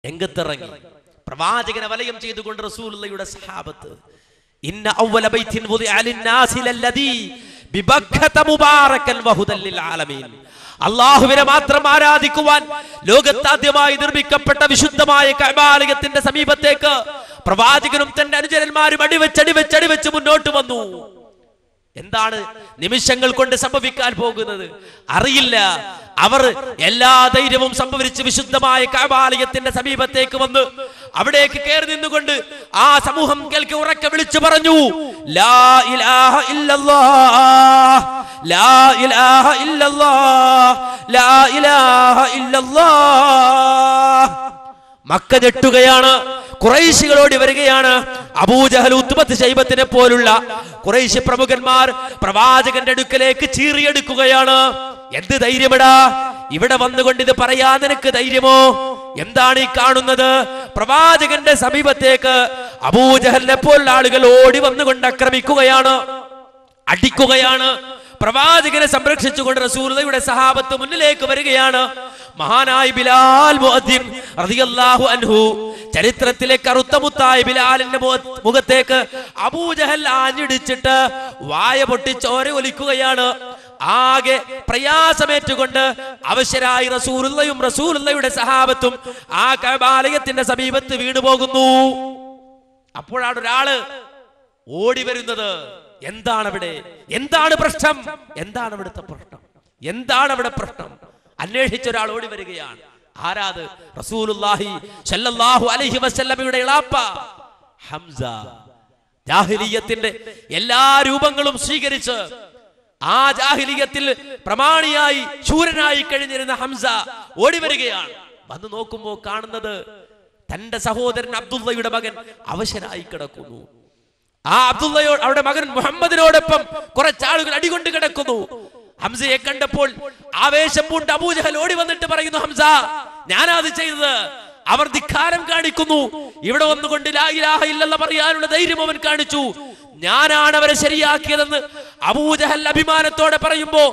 രംഗത്തിറങ്ങി പ്രവാചകനെ വലയം ചെയ്തുകൊണ്ട് റസൂലുള്ളയുടെ സഹാബത്ത് ഇന്ന അവ്വല ബൈത്തിൻ വുദിഅ ലിന്നാസി ലല്ലദീ ബിബക്കത മുബാറകൻ വഹുദൻ ലിൽ ആലമീൻ അള്ളാഹുവിനെ മാത്രം ആരാധിക്കുവാൻ ലോകത്താദ്യമായി നിർമ്മിക്കപ്പെട്ട വിശുദ്ധമായ കൈബാലയത്തിന്റെ സമീപത്തേക്ക് പ്രവാചകനും തന്റെ അനുചരന്മാരും അടിവെച്ച് അടിവെച്ച് അടിവെച്ച് മുന്നോട്ട് വന്നു എന്താണ് നിമിഷങ്ങൾ കൊണ്ട് സംഭവിക്കാൻ പോകുന്നത് അറിയില്ല അവർ എല്ലാ ധൈര്യവും സംഭവിച്ച് വിശുദ്ധമായ കാബാലയത്തിന്റെ സമീപത്തേക്ക് വന്ന് അവിടേക്ക് കയറി നിന്നുകൊണ്ട് ആ സമൂഹം കേൾക്കെ ഉറക്കെ വിളിച്ചു പറഞ്ഞു ലാ ഇലാഹ ഇല്ലല്ലാഹ് ലാ ഇലാഹ ഇല്ലല്ലാഹ് ലാ ഇലാഹ ഇല്ലല്ലാഹ് മക്ക ഞെട്ടുകയാണ് കുറൈശികളോടി വരികയാണ് അബൂജഹൽ ഉത്തുബത്ത് ശൈബത്തിനെ പോലുള്ള കുറൈശി പ്രമുഖന്മാർ പ്രവാചകന്റെ അടുക്കലേക്ക് ചീറിയെടുക്കുകയാണ് എന്ത് ധൈര്യമെടാ ഇവിടെ വന്നുകൊണ്ട് ഇത് പറയാൻ നിനക്ക് ധൈര്യമോ എന്താണ് ഈ കാണുന്നത് പ്രവാചകന്റെ സമീപത്തേക്ക് അബൂജഹലിനെ പോലുള്ള ആളുകൾ ഓടി വന്നുകൊണ്ട് ആക്രമിക്കുകയാണ് അടിക്കുകയാണ് പ്രവാചകനെ സംരക്ഷിച്ചുകൊണ്ട് റസൂലുള്ളയുടെ സഹാബത്ത് മുന്നിലേക്ക് വരികയാണ് മഹാനായ ബിലാൽ മുഅദ്ദിൻ റളിയല്ലാഹു അൻഹു ചരിത്രത്തിലെ കറുത്ത മുത്തായ ബിലാലിന്റെ മുഖ- മുഖത്തേക്ക് അബൂജഹൽ ആഞ്ഞിടിച്ചിട്ട് വായ പൊട്ടി ചോര ഒലിക്കുകയാണ് ആകെ പ്രയാസമേറ്റുകൊണ്ട് അവശരായി റസൂലുള്ളയും റസൂലുള്ളയുടെ സഹാബത്തും ആ കബാലയത്തിന്റെ സമീപത്ത് വീണുപോകുന്നു അപ്പോഴാണ് ഒരാള് ഓടി വരുന്നത് എന്താണ് അവിടെ എന്താണ് പ്രശ്നം എന്താണ് ഇവിടുത്തെ പ്രശ്നം എന്താണ് അവിടെ പ്രശ്നം അന്വേഷിച്ച ഒരാൾ ഓടി വരികയാണ് ആരാത് റസൂലുള്ളാഹി സല്ലല്ലാഹു അലൈഹി വസല്ലമയുടെ ഇളാപ്പ ഹംസ ജാഹിലിയത്തിന്റെ എല്ലാ രൂപങ്ങളും സ്വീകരിച്ച് ആ ജാഹിലിയത്തിൽ പ്രമാണിയായി ശൂരനായി കഴിഞ്ഞിരുന്ന ഹംസ ഓടി വരികയാണ് വന്ന് നോക്കുമ്പോൾ കാണുന്നത് തന്റെ സഹോദരൻ അബ്ദുള്ളയുടെ മകൻ അവശനായി കിടക്കുന്നു ആ അബ്ദുള്ളയോ അവിടെ മകൻ മുഹമ്മദിനോടൊപ്പം കുറച്ചാളുകൾ അടികൊണ്ട് കിടക്കുന്നു ഹംസയെ കണ്ടപ്പോൾ ആവേശം പൂണ്ട് അബൂജഹൽ ഓടി വന്നിട്ട് പറയുന്നു ഹംസ ഞാനത് ചെയ്തത് അവർ ധിക്കാരം കാണിക്കുന്നു ഇവിടെ വന്നുകൊണ്ട് ലാ ഇലാഹ ഇല്ലല്ല പറയാനുള്ള ധൈര്യം അവൻ കാണിച്ചു ഞാനാണ് അവരെ ശരിയാക്കിയതെന്ന് അബൂജഹൽ അഭിമാനത്തോടെ പറയുമ്പോ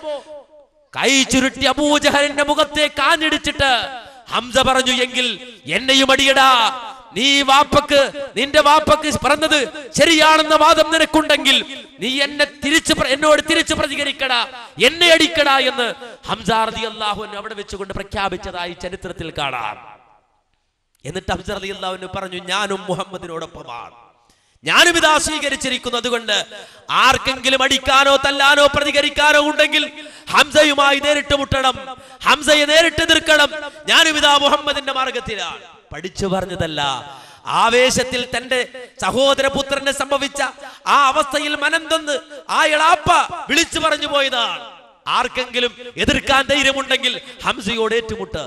കൈ ചുരുട്ടി അബൂജഹലിന്റെ മുഖത്തെ കാഞ്ഞിടിച്ചിട്ട് ഹംസ പറഞ്ഞു എങ്കിൽ എന്നെയും അടിയടാ നീ വാപ്പക്ക് നിന്റെ വാപ്പക്ക് പറഞ്ഞത് ശരിയാണെന്ന വാദം നിനക്കുണ്ടെങ്കിൽ നീ എന്നെ തിരിച്ചു പ്ര- എന്നോട് തിരിച്ചു പ്രതികരിക്കടാ എന്നെ അടിക്കടാ എന്ന് ഹംസാർദി അള്ളാഹു അവിടെ വെച്ചുകൊണ്ട് പ്രഖ്യാപിച്ചതായി ചരിത്രത്തിൽ കാണാം എന്നിട്ട് ഹംസ അലി അള്ളാഹുവിന് പറഞ്ഞു ഞാനും മുഹമ്മദിനോടൊപ്പമാണ് ഞാനും ഇതാ സ്വീകരിച്ചിരിക്കുന്നു അതുകൊണ്ട് ആർക്കെങ്കിലും അടിക്കാനോ തല്ലാനോ പ്രതികരിക്കാനോ ഉണ്ടെങ്കിൽ ഹംസയുമായി നേരിട്ട് മുട്ടണം ഹംസയെ നേരിട്ട് എതിർക്കണം ഞാനും ഇതാ മുഹമ്മദിന്റെ മാർഗത്തിലാണ് പഠിച്ചു പറഞ്ഞതല്ല ആവേശത്തിൽ തന്റെ സഹോദരപുത്രന് സംഭവിച്ച ആ അവസ്ഥയിൽ മനം തന്ന് ആ ഇളാപ്പ വിളിച്ചു പറഞ്ഞു പോയതാണ് ആർക്കെങ്കിലും എതിർക്കാൻ ധൈര്യമുണ്ടെങ്കിൽ ഹംസയോട് ഏറ്റുമുട്ട്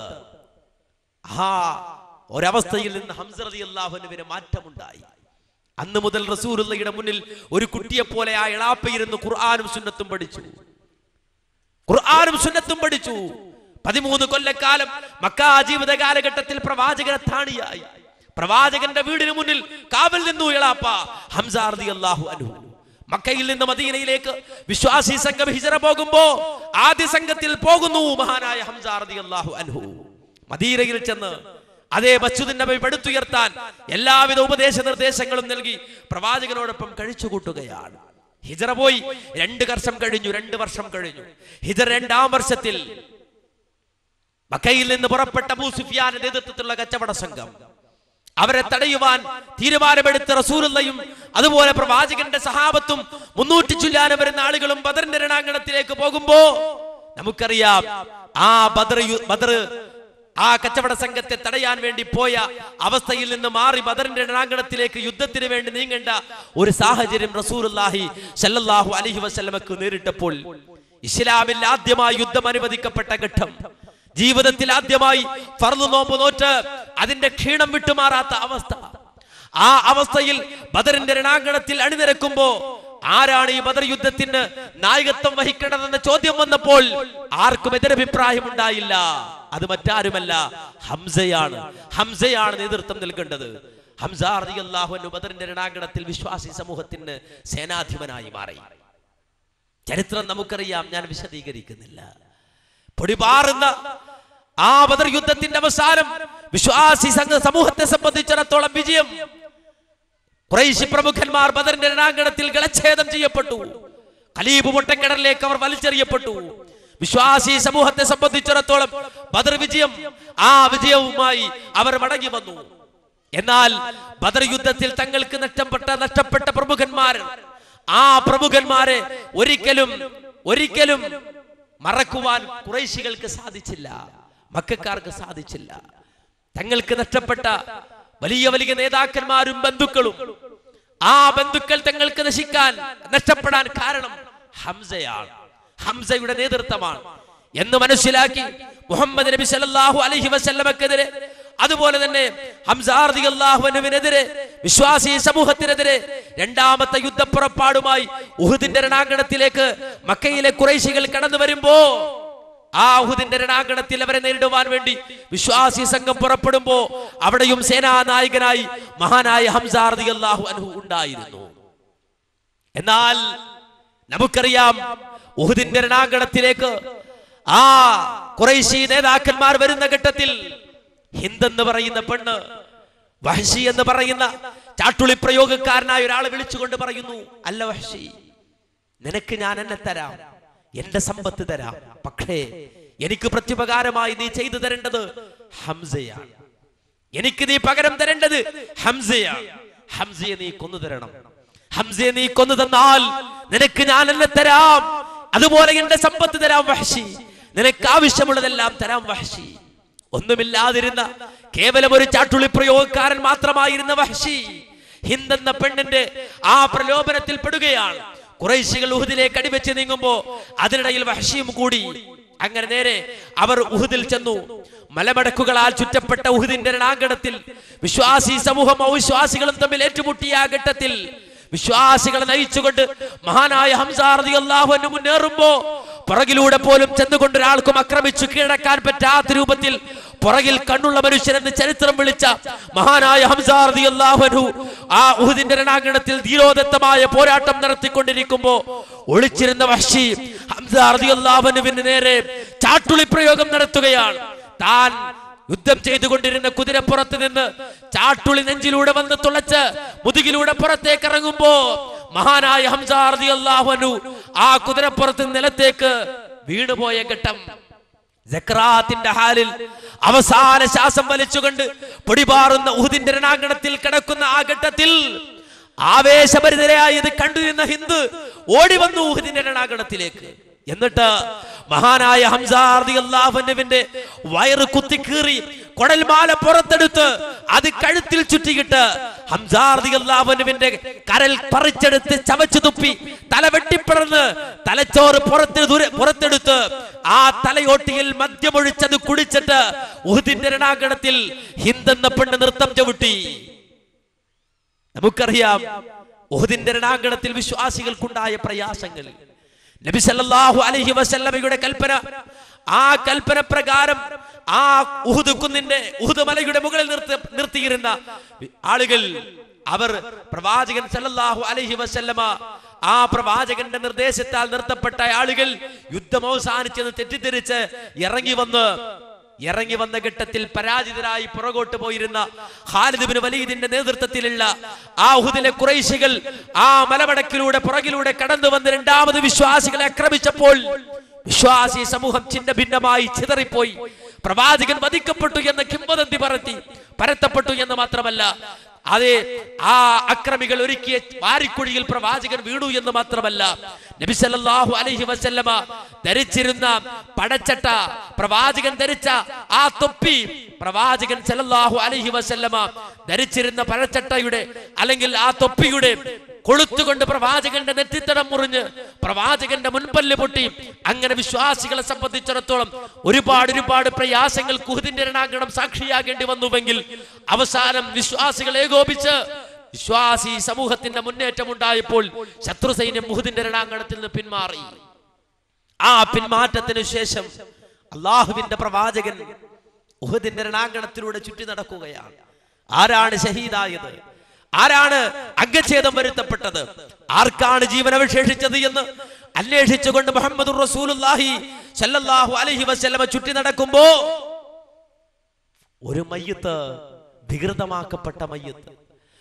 ആ ഒരവസ്ഥയിൽ നിന്ന് ഹംസ റളിയല്ലാഹുവിന് മാറ്റമുണ്ടായി അന്ന് മുതൽ റസൂലുള്ളയുടെ മുന്നിൽ ഒരു കുട്ടിയെ പോലെ ആ ഇളാപ്പയിരുന്ന് ഖുർആാനും സുന്നത്തും പഠിച്ചു ഖുർആാനും സുന്നത്തും പഠിച്ചു പതിമൂന്ന് കൊല്ലക്കാലം മക്കാ ജീവിത കാലഘട്ടത്തിൽ പ്രവാചകനെ താണിയായി പ്രവാചകന്റെ വീടിന് മുന്നിൽ കാവൽ നിന്നു ഇളാപ്പ ഹംസാർദി അള്ളാഹു അനു മക്കയിൽ നിന്ന് മദീനയിലേക്ക് വിശ്വാസി സംഘം ഹിജറ പോകുമ്പോ ആദ്യ സംഘത്തിൽ പോകുന്നു മഹാനായ ഹംസാർദി അള്ളാഹു അനു മദീനയിൽ ചെന്ന് അതേ മസ്ജിദ് നബി പടുത്തുയർത്താൻ എല്ലാവിധ ഉപദേശ നിർദ്ദേശങ്ങളും നൽകി പ്രവാചകനോടൊപ്പം കഴിച്ചുകൂട്ടുകയാണ് ഹിജറ പോയി രണ്ട് വർഷം കഴിഞ്ഞു രണ്ട് വർഷം കഴിഞ്ഞു ഹിജറ രണ്ടാം വർഷത്തിൽ മക്കയിൽ നിന്ന് പുറപ്പെട്ട അബൂ സുഫിയാന്റെ നേതൃത്വത്തിലുള്ള കച്ചവട സംഘം അവരെ തടയുവാൻ തീരുമാനമെടുത്ത റസൂലുള്ളയും അതുപോലെ പ്രവാചകന്റെ സഹാബത്തും മുന്നൂറ്റി ചുല്ലാനം വരുന്ന ആളുകളും ബദറിന്റെ രണാങ്കണത്തിലേക്ക് പോകുമ്പോ നമുക്കറിയാം ആ ബദർ യു- ബദർ ആ കച്ചവട സംഘത്തെ തടയാൻ വേണ്ടി പോയ അവസ്ഥയിൽ നിന്ന് മാറി ബദറിന്റെ രണാങ്കണത്തിലേക്ക് യുദ്ധത്തിന് വേണ്ടി നീങ്ങേണ്ട ഒരു സാഹചര്യം റസൂലുള്ളാഹി സല്ലല്ലാഹു അലൈഹി വസല്ലമക്ക് നേരിട്ടപ്പോൾ ഇസ്ലാമിൽ ആദ്യമായി യുദ്ധം അനുവദിക്കപ്പെട്ട ഘട്ടം ജീവിതത്തിൽ ആദ്യമായി ഫർദ് നോമ്പ് നോറ്റ് അതിന്റെ ക്ഷീണം വിട്ടുമാറാത്ത അവസ്ഥ ആ അവസ്ഥയിൽ ബദറിന്റെ രണാങ്കണത്തിൽ അണിനിരക്കുമ്പോ ആരാണ് ഈ ബദർ യുദ്ധത്തിന് നായകത്വം വഹിക്കേണ്ടതെന്ന ചോദ്യം വന്നപ്പോൾ ആർക്കും എതിരഭിപ്രായം ഉണ്ടായില്ല അത് മറ്റാരുമല്ല ഹംസയാണ് ഹംസയാണ് നേതൃത്വം നൽകേണ്ടത് ഹംസ റളിയല്ലാഹു അൻഹു ബദറിന്റെ രണാങ്കണത്തിൽ വിശ്വാസി സമൂഹത്തിന് സേനാധിപനായി മാറി ചരിത്രം നമുക്കറിയാം ഞാൻ വിശദീകരിക്കുന്നില്ല പൊടിപാറുന്ന ആ ബദർ യുദ്ധത്തിന്റെ അവസാനം വിശ്വാസി സംഘ സമൂഹത്തെ സംബന്ധിച്ചിടത്തോളം വിജയം കുറേശ്ശി പ്രമുഖന്മാർ ബദറിന്റെ രണാങ്കണത്തിൽ ഗളച്ഛേദം ചെയ്യപ്പെട്ടു ഖലീബ് പൊട്ടക്കിണറിലേക്ക് അവർ വലിച്ചെറിയപ്പെട്ടു വിശ്വാസി സമൂഹത്തെ സംബന്ധിച്ചിടത്തോളം ബദർ വിജയം ആ വിജയവുമായി അവർ മടങ്ങി വന്നു എന്നാൽ ബദർ യുദ്ധത്തിൽ തങ്ങൾക്ക് നഷ്ടപ്പെട്ട നഷ്ടപ്പെട്ട പ്രമുഖന്മാർ ആ പ്രമുഖന്മാരെ ഒരിക്കലും ഒരിക്കലും മറക്കുവാൻ കുറേശികൾക്ക് സാധിച്ചില്ല മക്കാർക്ക് സാധിച്ചില്ല തങ്ങൾക്ക് നഷ്ടപ്പെട്ട വലിയ വലിയ നേതാക്കന്മാരും ബന്ധുക്കളും ആ ബന്ധുക്കൾ തങ്ങൾക്ക് നശിക്കാൻ നഷ്ടപ്പെടാൻ കാരണം ഹംസയാണ് ഹംസയുടെ നേതൃത്വമാണ് എന്ന് മനസ്സിലാക്കി മുഹമ്മദ് നബി സല്ലല്ലാഹു അലൈഹി വസല്ലമക്കെതിരെ അതുപോലെ തന്നെ ഹംസാർദിഅള്ളാഹുവിനെതിരെ വിശ്വാസി സമൂഹത്തിനെതിരെ രണ്ടാമത്തെ യുദ്ധപ്പുറപ്പാടുമായി ഉഹുദിന്റെ രണാങ്കണത്തിലേക്ക് മക്കയിലെ കുറേശികൾ കടന്നു വരുമ്പോ ആ ഉഹുദിന്റെ രണാങ്കണത്തിൽ അവരെ നേരിടുവാൻ വേണ്ടി വിശ്വാസി സംഘം പുറപ്പെടുമ്പോ അവിടെയും സേനാനായകനായി മഹാനായ ഹംസാർദി അള്ളാഹു അനു ഉണ്ടായിരുന്നു എന്നാൽ നമുക്കറിയാം ഉഹുദിന്റെ രണാങ്കണത്തിലേക്ക് ആ കുറേശി നേതാക്കന്മാർ വരുന്ന ഘട്ടത്തിൽ ഹിന്ദെന്ന് പറയുന്ന പെണ്ണ് വഹഷി എന്ന് പറയുന്ന ചാട്ടുളി പ്രയോഗക്കാരനായ ഒരാളെ വിളിച്ചുകൊണ്ട് പറയുന്നു അല്ല വഹഷി നിനക്ക് ഞാൻ എന്നെ തരാം എന്റെ സമ്പത്ത് തരാം പക്ഷേ എനിക്ക് പ്രത്യുപകാരമായി നീ ചെയ്തു തരേണ്ടത് ഹംസയാണ് എനിക്ക് നീ പകരം തരേണ്ടത് ഹംസയാണ് ഹംസയെ നീ കൊന്നു തരണം ഹംസയെ നീ കൊന്നു തന്നാൽ നിനക്ക് ഞാൻ എന്നെ തരാം അതുപോലെ എന്റെ സമ്പത്ത് തരാം വഹഷി നിനക്ക് ആവശ്യമുള്ളതെല്ലാം തരാം വഹഷി ഒന്നുമില്ലാതിരുന്ന കേവലം ഒരു ചാട്ടുളി പ്രയോഗക്കാരൻ മാത്രമായിരുന്ന വഹഷി ഹിന്ദെന്ന പെണ്ണിന്റെ ആ പ്രലോഭനത്തിൽ പെടുകയാണ് കുറേശികൾ ഉഹുദിലേക്ക് അടിവെച്ച് നീങ്ങുമ്പോ അതിനിടയിൽ വഹഷിയും കൂടി അങ്ങനെ നേരെ അവർ ഉഹുദിൽ ചെന്നു മലമടക്കുകളാൽ ചുറ്റപ്പെട്ട ഉഹുദിന്റെ രണാങ്കണത്തിൽ വിശ്വാസി സമൂഹം അവിശ്വാസികളും തമ്മിൽ ഏറ്റുമുട്ടിയ ആ ഘട്ടത്തിൽ വിശ്വാസികളെ നയിച്ചുകൊണ്ട് മഹാനായ ഹംസാർദി അള്ളാഹു മുന്നേറുമ്പോ പുറകിലൂടെ പോലും ചെന്നുകൊണ്ട് ഒരാൾക്കും ആക്രമിച്ചു കീഴടക്കാൻ പറ്റാത്ത രൂപത്തിൽ പുറകിൽ കണ്ണുള്ള മനുഷ്യനെന്ന് ചരിത്രം വിളിച്ച മഹാനായ ഹംസാർദി അള്ളാഹു ആ ഉഹുദിന്റെ രണാങ്കണത്തിൽ ധീരോദത്തമായ പോരാട്ടം നടത്തിക്കൊണ്ടിരിക്കുമ്പോ ഒളിച്ചിരുന്ന വഹ്ഷി ഹംസാർദി അള്ളാഹുവിന് നേരെ ചാട്ടുളി പ്രയോഗം നടത്തുകയാണ് താൻ യുദ്ധം ചെയ്തുകൊണ്ടിരുന്ന കുതിരപ്പുറത്ത് നിന്ന് ചാട്ടുളി നെഞ്ചിലൂടെ വന്ന് തുളച്ച് മുതുകിലൂടെ പുറത്തേക്ക് ഇറങ്ങുമ്പോ മഹാനായ ഹംസാർദി അള്ളാഹുനു ആ കുതിരപ്പുറത്ത് നിലത്തേക്ക് വീണുപോയ ഘട്ടം ജക്രാത്തിന്റെ ഹാലിൽ അവസാന ശ്വാസം വലിച്ചുകൊണ്ട് പൊടിപാറുന്ന ഉഹുദിന്റെ രണാങ്കണത്തിൽ കിടക്കുന്ന ആ ഘട്ടത്തിൽ ആവേശഭരിതരായി ഇത് കണ്ടുനിന്ന ഹിന്ദു ഓടി വന്നു ഉഹുദിന്റെ രണാങ്കണത്തിലേക്ക് എന്നിട്ട് മഹാനായ ഹംസാർദി അള്ളാഹുവിന്റെ വയറ് കുത്തിക്കീറി കുടൽമാല പുറത്തെടുത്ത് അത് കഴുത്തിൽ ചുറ്റിയിട്ട് ഹംസാർദി അള്ളാഹുവിന്റെ കരൽ പറിച്ചെടുത്ത് ചവച്ചു തുപ്പി തല വെട്ടിപ്പിടർന്ന് തലച്ചോറ് പുറത്ത് ദൂരെ പുറത്തെടുത്ത് ആ തലയോട്ടിയിൽ മദ്യമൊഴിച്ചത് കുടിച്ചിട്ട് ഉഹുദിന്റെ രണാങ്കണത്തിൽ ഹിന്ദെന്ന പെണ്ണ് നൃത്തം ചവിട്ടി നമുക്കറിയാം ഉഹുദിന്റെ രണാങ്കണത്തിൽ വിശ്വാസികൾക്കുണ്ടായ പ്രയാസങ്ങൾ നബി സല്ലല്ലാഹു അലൈഹി വസല്ലമയുടെ കൽപ്പന ആ കൽപ്പന പ്രകാരം ആ ഉഹുദ് കുന്നിന്റെ ഉഹുദ് മലയുടെ മുകളിൽ നിർത്തി നിർത്തിയിരുന്ന ആളുകൾ അവർ പ്രവാചകൻ സല്ലല്ലാഹു അലൈഹി വസല്ലമ ആ പ്രവാചകന്റെ നിർദ്ദേശത്താൽ നിർത്തപ്പെട്ട ആളുകൾ യുദ്ധം അവസാനിച്ചെന്ന് തെറ്റിദ്ധരിച്ച് ഇറങ്ങി വന്ന് ഇറങ്ങി വന്ന ഘട്ടത്തിൽ പരാജിതരായി പുറകോട്ട് പോയിരുന്ന ഖാലിദ് ബിൻ വലീദിന്റെ നേതൃത്വത്തിലുള്ള ആ ഉഹുദിലെ കുറൈശികൾ ആ മലമടക്കിലൂടെ പുറകിലൂടെ കടന്നു വന്ന് രണ്ടാമത് വിശ്വാസികളെ ആക്രമിച്ചപ്പോൾ വിശ്വാസി സമൂഹം ചിന്ന ഭിന്നമായി ചിതറിപ്പോയി പ്രവാചകൻ വധിക്കപ്പെട്ടു എന്ന കിംവദന്തി പറത്തി പരത്തപ്പെട്ടു എന്ന് മാത്രമല്ല അതെ ആ അക്രമികൾ ഒരുക്കിയ വാരിക്കുഴിയിൽ പ്രവാചകൻ വീണു എന്ന് മാത്രമല്ല നബി സല്ലല്ലാഹു അലൈഹി വസല്ലമ ധരിച്ചിരുന്ന പടച്ചട്ട പ്രവാചകൻ ധരിച്ച ആ തൊപ്പി പ്രവാചകൻ സല്ലല്ലാഹു അലൈഹി വസല്ലമ ധരിച്ചിരുന്ന പഴച്ചട്ടയുടെ അല്ലെങ്കിൽ ആ തൊപ്പിയുടെ കൊളുത്തുകൊണ്ട് പ്രവാചകന്റെ നെറ്റിത്തടം മുറിഞ്ഞ് പ്രവാചകന്റെ മുൻപല്ല് പൊട്ടി അങ്ങനെ വിശ്വാസികളെ സംബന്ധിച്ചിടത്തോളം ഒരുപാട് ഒരുപാട് പ്രയാസങ്ങൾ കുഹുദിന്റെ രണാങ്കണം സാക്ഷിയാകേണ്ടി വന്നുവെങ്കിൽ അവസാനം വിശ്വാസികൾ ഏകോപിച്ച് വിശ്വാസി സമൂഹത്തിന്റെ മുന്നേറ്റം ഉണ്ടായപ്പോൾ ശത്രു സൈന്യം മുഹുദിന്റെ രണാങ്കണത്തിൽ നിന്ന് പിന്മാറി ആ പിന്മാറ്റത്തിന് ശേഷം അള്ളാഹുവിന്റെ പ്രവാചകൻ ഉഹദിന്റെ രണാങ്കണത്തിലൂടെ ചുറ്റി നടക്കുകയാണ് ആരാണ് ഷഹീദായത് ആരാണ് അംഗച്ഛേദം വരുത്തപ്പെട്ടത് ആർക്കാണ് ജീവൻ അവശേഷിച്ചത് എന്ന് അന്വേഷിച്ചുകൊണ്ട് മുഹമ്മദ് റസൂലുള്ളാഹി സല്ലല്ലാഹു അലൈഹി വസല്ലമ ചുറ്റി നടക്കുമ്പോ ഒരു മയ്യത്ത് വികൃതമാക്കപ്പെട്ട മയ്യത്ത്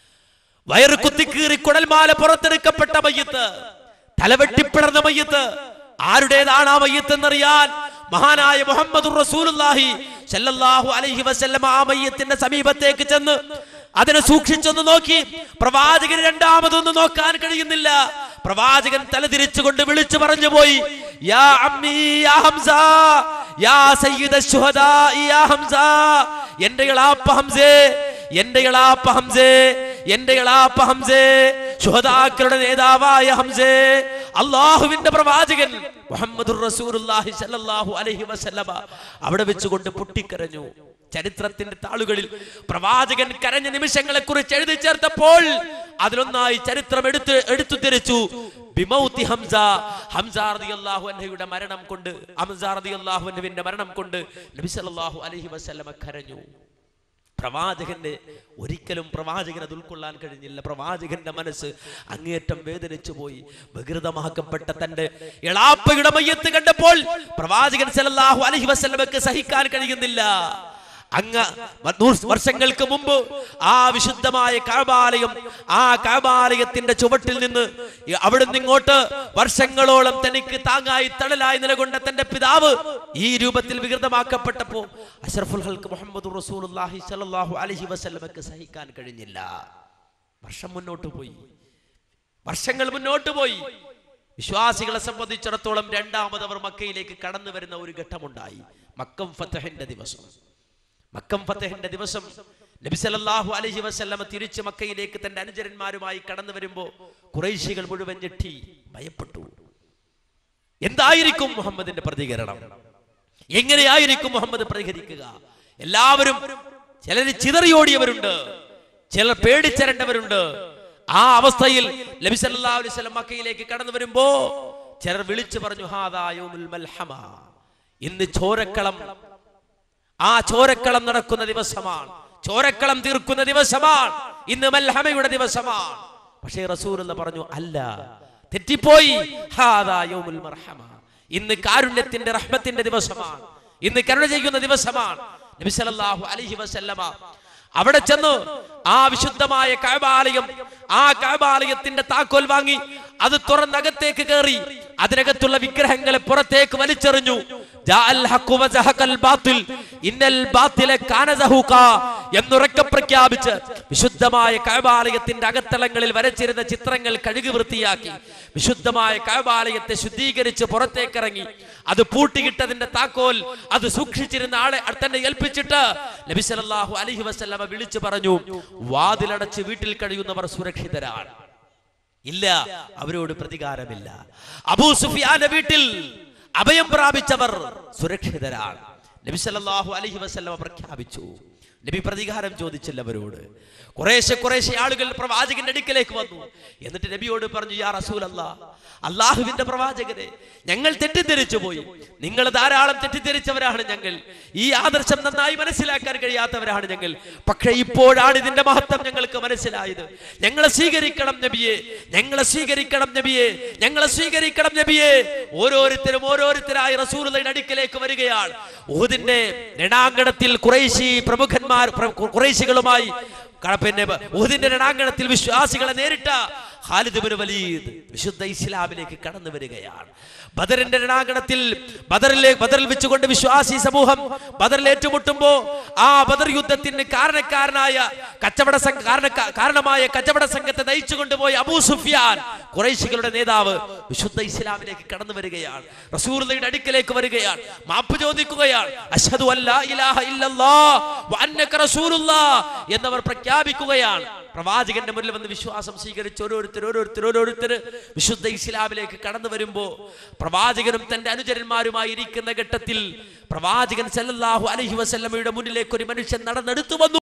വയറ് കുത്തിക്കീറി കുടൽമാല പുറത്തെടുക്കപ്പെട്ട മയ്യത്ത് തലവെട്ടിപ്പിളർന്ന മയ്യത്ത് ആരുടേതാണ് ആ മയ്യത്ത് എന്നറിയാൻ മഹാനായ മുഹമ്മദ് റസൂലുള്ളാഹി സല്ലല്ലാഹു അലൈഹി വസല്ലം ആ മയ്യത്തിന്റെ സമീപത്തേക്ക് ചെന്ന് അതിനെ സൂക്ഷിച്ചൊന്ന് നോക്കി പ്രവാചകൻ രണ്ടാമതൊന്ന് നോക്കാൻ കഴിയുന്നില്ല പ്രവാചകൻ തലതിരിച്ചുകൊണ്ട് വിളിച്ചു പറഞ്ഞു പോയി യാ അമ്മീ യാ ഹംസ യാ സയ്യിദ ശുഹദാ യാ ഹംസ എന്റെ ഇളാപ്പ ഹംസേ എന്റെ ഇളാപ്പ ഹംസേ എന്റെ ഇളാപ്പ ഹംസേ ശുഹദാക്കളുടെ നേതാവായ ഹംസേ അള്ളാഹുവിന്റെ പ്രവാചകൻ മുഹമ്മദുർ റസൂലുള്ളാഹി സ്വല്ലല്ലാഹു അലൈഹി വസല്ലമ അവിടെ വെച്ചുകൊണ്ട് പൊട്ടിക്കരഞ്ഞു ചരിത്രത്തിന്റെ താളുകളിൽ പ്രവാചകൻ കരഞ്ഞ നിമിഷങ്ങളെ കുറിച്ച് എഴുതി ചേർത്തപ്പോൾ അതിലൊന്നായി ചരിത്രം എടുത്ത് എടുത്തു തിരിച്ചു ബിമൗത്തി ഹംസ ഹംസ റളിയല്ലാഹു അൻഹയുടെ മരണം കൊണ്ട് ഹംസ റളിയല്ലാഹു അൻഹുവിന്റെ മരണം കൊണ്ട് നബി സല്ലല്ലാഹു അലൈഹി വസല്ലമ കരഞ്ഞു പ്രവാചകന്റെ ഒരിക്കലും പ്രവാചകൻ അത് ഉൾക്കൊള്ളാൻ കഴിഞ്ഞില്ല പ്രവാചകന്റെ മനസ്സ് അങ്ങേയറ്റം വേദനിച്ചു പോയി വികൃതമാക്കപ്പെട്ട തന്റെ എളാപ്പയുടെ മയ്യത്ത് കണ്ടപ്പോൾ പ്രവാചകൻ സല്ലല്ലാഹു അലൈഹി വസല്ലമക്ക് സഹിക്കാൻ കഴിയുന്നില്ല അങ്ങ് നൂറ് വർഷങ്ങൾക്ക് മുമ്പ് ആ വിശുദ്ധമായ കാബാലയം ആ കാബാലയത്തിന്റെ ചുവട്ടിൽ നിന്ന് അവിടുന്ന് ഇങ്ങോട്ട് വർഷങ്ങളോളം തനിക്ക് താങ്ങായി തണലായി നിലകൊണ്ട തന്റെ പിതാവ് ഈ രൂപത്തിൽ വികൃതമാക്കപ്പെട്ടപ്പോ അഷറഫുൽ ഹൽക്ക് മുഹമ്മദ് റസൂലുള്ളാഹി സ്വല്ലല്ലാഹു അലൈഹി വസല്ലമക്ക് സഹിക്കാൻ കഴിഞ്ഞില്ല വർഷം മുന്നോട്ട് പോയി വർഷങ്ങൾ മുന്നോട്ട് പോയി വിശ്വാസികളെ സംബന്ധിച്ചിടത്തോളം രണ്ടാമത് അവർ മക്കയിലേക്ക് കടന്നു വരുന്ന ഒരു ഘട്ടമുണ്ടായി മക്കം ഫത്തഹിന്റെ ദിവസം മക്കം ഫത്തഹിന്റെ ദിവസം നബി സല്ലല്ലാഹു അലൈഹി വസല്ലമ തിരിച്ച് മക്കയിലേക്ക് തന്റെ അനുചരന്മാരുമായി കടന്നു വരുമ്പോ കുറേശികൾ മുഴുവൻ ഞെട്ടി ഭയപ്പെട്ടു എന്തായിരിക്കും മുഹമ്മദിന്റെ പ്രതികരണം എങ്ങനെയായിരിക്കും മുഹമ്മദ് പ്രതികരിക്കുക എല്ലാവരും ചിലർ ചിതറിയോടിയവരുണ്ട് ചിലർ പേടിച്ചരണ്ടവരുണ്ട് ആ അവസ്ഥയിൽ നബി സല്ലല്ലാഹു അലൈഹി വസല്ലം മക്കയിലേക്ക് കടന്നു വരുമ്പോ ചിലർ വിളിച്ചു പറഞ്ഞു ഹാദാ യൗമുൽ മൽഹമ ഇന്ന് ചോരക്കളം ആ ചോരക്കളം നടക്കുന്ന ദിവസമാണ് ചോരക്കളം തീർക്കുന്ന ദിവസമാണ് ഇന്ന് മൽഹമയുടെ ദിവസമാണ് പക്ഷേ റസൂൽ എന്ന് പറഞ്ഞു അല്ല തെറ്റിപ്പോയി ഹാദാ യൗമുൽ മർഹമ ഇന്ന് കാരുണ്യത്തിന്റെ റഹ്മത്തിന്റെ ദിവസമാണ് ഇന്ന് കരുണ ചെയ്യുന്ന ദിവസമാണ് നബി സല്ലല്ലാഹു അലൈഹി വസല്ലമ അവിടെ ചെന്ന് ആ വിശുദ്ധമായ കഅബാലയം ആ കഅബാലയത്തിന്റെ താക്കോൽ വാങ്ങി അത് തുറന്നകത്തേക്ക് കയറി അതിനകത്തുള്ള വിഗ്രഹങ്ങളെ പുറത്തേക്ക് വലിച്ചെറിഞ്ഞു ജാഅൽ ഹഖു വസഹഖൽ ബാത്തിൽ ഇന്നൽ ബാത്തില കാന സഹൂഖാ എന്നുറക്കെ പ്രഖ്യാപിച്ച് വിശുദ്ധമായ കഅബാലയത്തിന്റെ അകത്തളങ്ങളിൽ വരച്ചിരുന്ന ചിത്രങ്ങൾ കഴുകി വൃത്തിയാക്കി വിശുദ്ധമായ കഅബാലയത്തെ ശുദ്ധീകരിച്ച് പുറത്തേക്കിറങ്ങി അത് പൂട്ടിയിട്ടതിന്റെ താക്കോൽ അത് സൂക്ഷിച്ചിരുന്ന ആളെ തന്നെ ഏൽപ്പിച്ചിട്ട് നബി സല്ലല്ലാഹു അലൈഹി വസല്ലമ വിളിച്ചു പറഞ്ഞു വാതിലടച്ച് വീട്ടിൽ കഴിയുന്നവർ സുരക്ഷിതരാണ് ഇല്ല അവരോട് പ്രതികാരമില്ല അബൂ സുഫിയാന്റെ വീട്ടിൽ അഭയം പ്രാപിച്ചവർ സുരക്ഷിതരാണ് നബി സല്ലല്ലാഹു അലൈഹി വസല്ലമ പ്രഖ്യാപിച്ചു നബി പ്രതികാരം ചോദിച്ചില്ല അവരോട് കുറേശ്ശെ കുറേശ്ശെ ആളുകൾ പ്രവാചകന്റെ അടുക്കലേക്ക് വന്നു എന്നിട്ട് നബിയോട് പറഞ്ഞു യാ റസൂൽ അള്ളാഹുവിന്റെ പ്രവാചകരെ ഞങ്ങൾ തെറ്റിദ്ധരിച്ചു പോയി നിങ്ങൾ ധാരാളം തെറ്റിദ്ധരിച്ചവരാണ് ഞങ്ങൾ ഈ ആദർശം നന്നായി മനസ്സിലാക്കാൻ കഴിയാത്തവരാണ് ഞങ്ങൾ പക്ഷേ ഇപ്പോഴാണ് ഇതിന്റെ മഹത്വം ഞങ്ങൾക്ക് മനസ്സിലായത് ഞങ്ങളെ സ്വീകരിക്കണം നബിയെ ഞങ്ങളെ സ്വീകരിക്കണം നബിയെ ഞങ്ങളെ സ്വീകരിക്കണം നബിയെ ഓരോരുത്തരും ഓരോരുത്തരായി റസൂലുള്ളയുടെ അടുക്കലേക്ക് വരികയാണ് ഊദിന്റെ രണാങ്കണത്തിൽ കുറേശി പ്രമുഖന്മാർ പ്ര- കുറേശികളുമായി ക- പിന്നെ ഊദിന്റെ രണാങ്കണത്തിൽ വിശ്വാസികളെ നേരിട്ട ഖാലിദ് ബിൻ വലീദ് വിശുദ്ധ ഇസ്ലാമിലേക്ക് കടന്നു വരികയാണ് ബദറിന്റെ രണാങ്കണത്തിൽ ബദറിലെ ബദറിൽ വെച്ചുകൊണ്ട് വിശ്വാസി സമൂഹം ബദറിൽ ഏറ്റുമുട്ടുമ്പോ ആ ബദർ യുദ്ധത്തിന് കാരണക്കാരനായ കച്ചവട സംഘ കാരണ- കാരണമായ കച്ചവട സംഘത്തെ നയിച്ചു കൊണ്ടുപോയ അബൂ സുഫിയാൻ കുറേശികളുടെ നേതാവ് വിശുദ്ധ ഇസ്ലാമിലേക്ക് കടന്നു വരികയാണ് റസൂലുള്ളയുടെ അടുക്കലേക്ക് വരികയാണ് മാപ്പ് ചോദിക്കുകയാണ് അഷ്ഹദു അല്ലാ ഇലാഹ ഇല്ലല്ലാഹ് വ അന്നക റസൂലുള്ളാഹ് എന്നവർ പ്രഖ്യാപിക്കുകയാണ് പ്രവാചകന്റെ മുന്നിൽ വന്ന് വിശ്വാസം സ്വീകരിച്ച് ഓരോരുത്തർ ഓരോരുത്തർ ഓരോരുത്തർ വിശുദ്ധ ഇസ്ലാമിലേക്ക് കടന്നു വരുമ്പോ പ്രവാചകനും തന്റെ അനുചരന്മാരുമായി ഇരിക്കുന്ന ഘട്ടത്തിൽ പ്രവാചകൻ സല്ലല്ലാഹു അലൈഹി വസല്ലമയുടെ മുന്നിലേക്ക് ഒരു മനുഷ്യൻ നടന്നെടുത്തു വന്നു